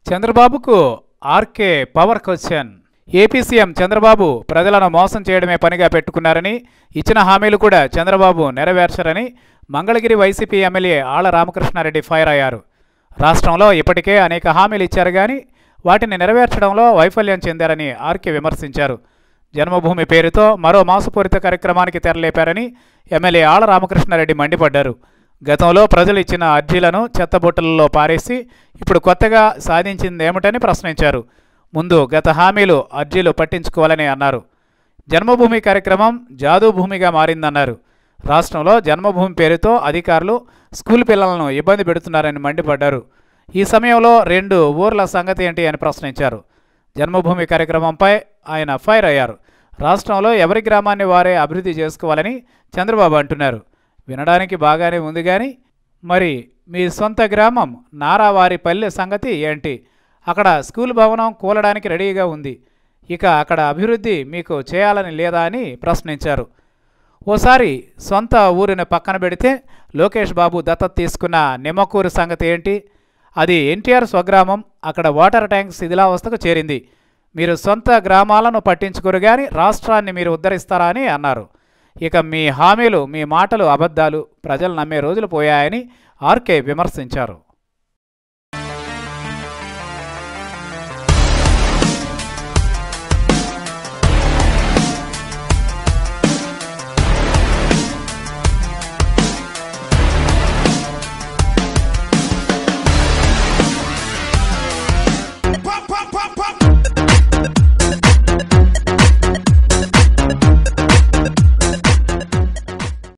చంద్రబాబుకు RK power question AP CM Chandrababu ప్రజలను మోసం చేయడమే పనిగా పెట్టుకున్నారని ఇచ్చిన హామీలు కూడా చంద్రబాబు నెరవేర్చరని Mangalagiri YCP MLA Alla Ramakrishna Reddy fire అయ్యారు రాష్ట్రంలో ఇప్పటికే అనేక హామీలు ఇచ్చారు కానీ వాటిని నెరవేర్చడంలో వైఫల్యం చెందారని ఆర్కే విమర్శించారు జన్మభూమి పేరుతో మరో మాసుపూరిత కార్యక్రమానికి తెరలేపారని ఎమ్మెల్యే ఆళ్ల రామకృష్ణారెడ్డి మండిపడ్డారు గతంలో ప్రజలు ఇచ్చిన అర్జీలను చెత్తబుట్టలలో పారేసి ఇప్పుడు కొత్తగా సాధించిందేమిటని ప్రశ్నించారు ముందు గత హామీలు అర్జీలు పట్టించుకోవాలని అన్నారు జన్మభూమి కార్యక్రమం జాదూ భూమిగా మారిందన్నారు రాష్ట్రంలో జన్మభూమి పేరుతో అధికారులు స్కూల్ పిల్లలను ఇబ్బంది పెడుతున్నారని మండిపడ్డారు ఈ సమయంలో రెండు ఊర్ల సంగతి ఏంటి అని ప్రశ్నించారు జన్మభూమి కార్యక్రమంపై ఆయన ఫైర్ అయ్యారు రాష్ట్రంలో ఎవరి గ్రామాన్ని వారే అభివృద్ధి చేసుకోవాలని చంద్రబాబు అంటున్నారు వినడానికి బాగానే ఉంది కానీ మరి మీ సొంత గ్రామం నారావారి పల్లె సంగతి ఏంటి అక్కడ స్కూల్ భవనం కూలడానికి రెడీగా ఉంది ఇక అక్కడ అభివృద్ధి మీకు చేయాలని లేదా అని ప్రశ్నించారు ఓసారి సొంత ఊరిని పక్కన పెడితే లోకేష్ బాబు దత్తత తీసుకున్న నిమ్మకూరు సంగతి ఏంటి అది ఎన్టీఆర్ స్వగ్రామం అక్కడ వాటర్ ట్యాంక్ శిథిలావస్థకు చేరింది మీరు సొంత గ్రామాలను పట్టించుకోరు కానీ రాష్ట్రాన్ని మీరు ఉద్ధరిస్తారా అని అన్నారు ఇక మీ హామీలు మీ మాటలు అబద్ధాలు ప్రజలు నమ్మే రోజులు పోయాయని ఆర్కే విమర్శించారు